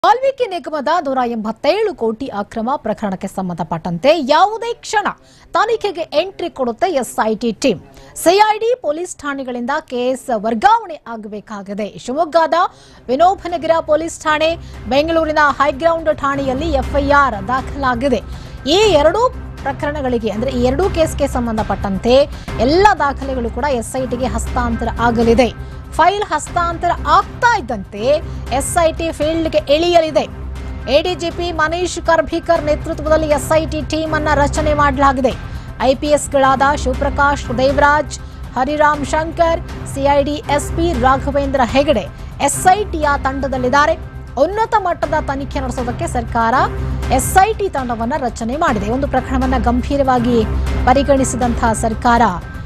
ವಾಲ್ಮೀಕಿ ನಿಗಮದ ನೂರ ಎಂಬತ್ತೇಳು ಕೋಟಿ ಅಕ್ರಮ ಪ್ರಕರಣಕ್ಕೆ ಸಂಬಂಧಪಟ್ಟಂತೆ ಯಾವುದೇ ಕ್ಷಣ ತನಿಖೆಗೆ ಎಂಟ್ರಿ ಕೊಡುತ್ತೆ ಎಸ್ಐಟಿ ಟೀಮ್ ಸಿಐಡಿ ಪೊಲೀಸ್ ಠಾಣೆಗಳಿಂದ ಕೇಸ್ ವರ್ಗಾವಣೆ ಆಗಬೇಕಾಗಿದೆ ಶಿವಮೊಗ್ಗದ ವಿನೋಬನಗರ ಪೊಲೀಸ್ ಠಾಣೆ ಬೆಂಗಳೂರಿನ ಹೈಗ್ರೌಂಡ್ ಠಾಣೆಯಲ್ಲಿ ಎಫ್ಐಆರ್ ದಾಖಲಾಗಿದೆ ಈ ಎರಡೂ ಪ್ರಕರಣಗಳಿಗೆ ಅಂದ್ರೆ ಈ ಎರಡೂ ಕೇಸ್ಗೆ ಸಂಬಂಧಪಟ್ಟಂತೆ ಎಲ್ಲ ದಾಖಲೆಗಳು ಕೂಡ ಎಸ್ಐಟಿಗೆ ಹಸ್ತಾಂತರ ಆಗಲಿದೆ ಫೈಲ್ ಹಸ್ತಾಂತರ ಆಗ್ತಾ ಇದ್ದಂತೆ ಎಸ್ಐಟಿ ಫೀಲ್ಡ್ಗೆ ಇಳಿಯಲಿದೆ ಎಡಿಜಿಪಿ ಮನೀಶ್ ಕರ್ಭಿಕರ್ ನೇತೃತ್ವದಲ್ಲಿ ಎಸ್ಐಟಿ ಟೀಮ್ ಅನ್ನ ರಚನೆ ಮಾಡಲಾಗಿದೆ ಐಪಿಎಸ್ಗಳಾದ ಶಿವಪ್ರಕಾಶ್ ದೇವರಾಜ್ ಹರಿರಾಮ್ ಶಂಕರ್ ಸಿಐಡಿ ಎಸ್ಪಿ ರಾಘವೇಂದ್ರ ಹೆಗಡೆ ಎಸ್ಐಟಿಯ ತಂಡದಲ್ಲಿದ್ದಾರೆ ಉನ್ನತ ಮಟ್ಟದ ತನಿಖೆ ನಡೆಸೋದಕ್ಕೆ ಸರ್ಕಾರ ಎಸ್ಐಟಿ ತಂಡವನ್ನ ರಚನೆ ಮಾಡಿದೆ ಒಂದು ಪ್ರಕರಣವನ್ನ ಗಂಭೀರವಾಗಿ ಪರಿಗಣಿಸಿದಂತಹ ಸರ್ಕಾರ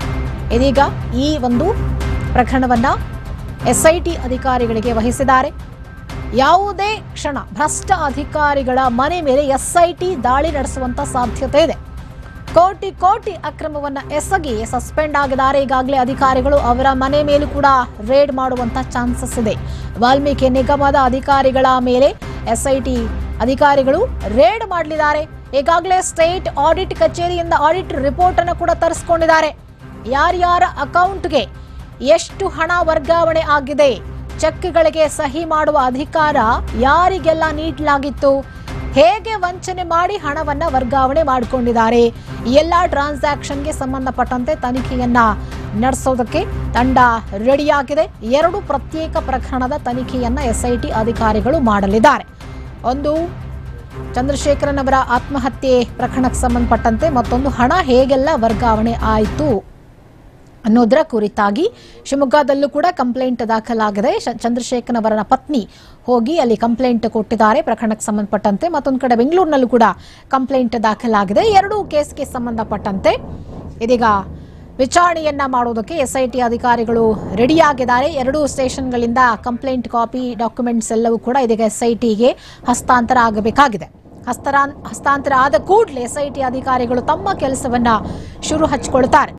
ಇದೀಗ ಈ ಒಂದು ಪ್ರಕರಣವನ್ನ ಎಸ್ಐಟಿ ಅಧಿಕಾರಿಗಳಿಗೆ ವಹಿಸಿದ್ದಾರೆ ಯಾವುದೇ ಕ್ಷಣ ಭ್ರಷ್ಟ ಅಧಿಕಾರಿಗಳ ಮನೆ ಮೇಲೆ ಎಸ್ಐಟಿ ದಾಳಿ ನಡೆಸುವಂತ ಸಾಧ್ಯತೆ ಇದೆ ಕೋಟಿ ಕೋಟಿ ಅಕ್ರಮವನ್ನ ಎಸಗಿ ಸಸ್ಪೆಂಡ್ ಆಗಿದ್ದಾರೆ ಈಗಾಗಲೇ ಅಧಿಕಾರಿಗಳು ಅವರ ಮನೆ ಮೇಲೂ ಕೂಡ ರೇಡ್ ಮಾಡುವಂತ ಚಾನ್ಸಸ್ ಇದೆ ವಾಲ್ಮೀಕಿ ನಿಗಮದ ಅಧಿಕಾರಿಗಳ ಮೇಲೆ ಎಸ್ಐಟಿ ಅಧಿಕಾರಿಗಳು ರೇಡ್ ಮಾಡಲಿದ್ದಾರೆ ಈಗಾಗಲೇ ಸ್ಟೇಟ್ ಆಡಿಟ್ ಕಚೇರಿಯಿಂದ ಆಡಿಟ್ ರಿಪೋರ್ಟ್ ಅನ್ನು ಕೂಡ ತರಿಸ್ಕೊಂಡಿದ್ದಾರೆ ಯಾರ್ಯಾರ ಅಕೌಂಟ್ಗೆ ಎಷ್ಟು ಹಣ ವರ್ಗಾವಣೆ ಆಗಿದೆ ಚೆಕ್ಗಳಿಗೆ ಸಹಿ ಮಾಡುವ ಅಧಿಕಾರ ಯಾರಿಗೆಲ್ಲ ನೀಡಲಾಗಿತ್ತು ಹೇಗೆ ವಂಚನೆ ಮಾಡಿ ಹಣವನ್ನ ವರ್ಗಾವಣೆ ಮಾಡಿಕೊಂಡಿದ್ದಾರೆ ಈ ಎಲ್ಲ ಟ್ರಾನ್ಸಾಕ್ಷನ್ಗೆ ಸಂಬಂಧಪಟ್ಟಂತೆ ತನಿಖೆಯನ್ನ ನಡೆಸೋದಕ್ಕೆ ತಂಡ ರೆಡಿಯಾಗಿದೆ ಎರಡು ಪ್ರತ್ಯೇಕ ಪ್ರಕರಣದ ತನಿಖೆಯನ್ನ ಎಸ್ಐಟಿ ಅಧಿಕಾರಿಗಳು ಮಾಡಲಿದ್ದಾರೆ ಒಂದು ಚಂದ್ರಶೇಖರನ್ ಅವರ ಆತ್ಮಹತ್ಯೆ ಪ್ರಕರಣಕ್ಕೆ ಸಂಬಂಧಪಟ್ಟಂತೆ ಮತ್ತೊಂದು ಹಣ ಹೇಗೆಲ್ಲ ವರ್ಗಾವಣೆ ಆಯಿತು ಅನ್ನೋದರ ಕುರಿತಾಗಿ ಶಿವಮೊಗ್ಗದಲ್ಲೂ ಕೂಡ ಕಂಪ್ಲೇಂಟ್ ದಾಖಲಾಗಿದೆ ಶ- ಚಂದ್ರಶೇಖರ್ ಅವರ ಪತ್ನಿ ಹೋಗಿ ಅಲ್ಲಿ ಕಂಪ್ಲೇಂಟ್ ಕೊಟ್ಟಿದ್ದಾರೆ ಪ್ರಕರಣಕ್ಕೆ ಸಂಬಂಧಪಟ್ಟಂತೆ ಮತ್ತೊಂದು ಕಡೆ ಬೆಂಗಳೂರಿನಲ್ಲೂ ಕೂಡ ಕಂಪ್ಲೇಂಟ್ ದಾಖಲಾಗಿದೆ ಎರಡೂ ಕೇಸ್ಗೆ ಸಂಬಂಧಪಟ್ಟಂತೆ ಇದೀಗ ವಿಚಾರಣೆಯನ್ನ ಮಾಡೋದಕ್ಕೆ ಎಸ್ಐಟಿ ಅಧಿಕಾರಿಗಳು ರೆಡಿಯಾಗಿದ್ದಾರೆ ಎರಡೂ ಸ್ಟೇಷನ್ಗಳಿಂದ ಕಂಪ್ಲೇಂಟ್ ಕಾಪಿ ಡಾಕ್ಯುಮೆಂಟ್ಸ್ ಎಲ್ಲವೂ ಕೂಡ ಇದೀಗ ಎಸ್ಐಟಿಗೆ ಹಸ್ತಾಂತರ ಆಗಬೇಕಾಗಿದೆ ಹಸ್ತಾರ ಹಸ್ತಾಂತರ ಆದ ಕೂಡಲೇ ಎಸ್ಐಟಿ ಅಧಿಕಾರಿಗಳು ತಮ್ಮ ಕೆಲಸವನ್ನ ಶುರು ಹಚ್ಚಿಕೊಳ್ತಾರೆ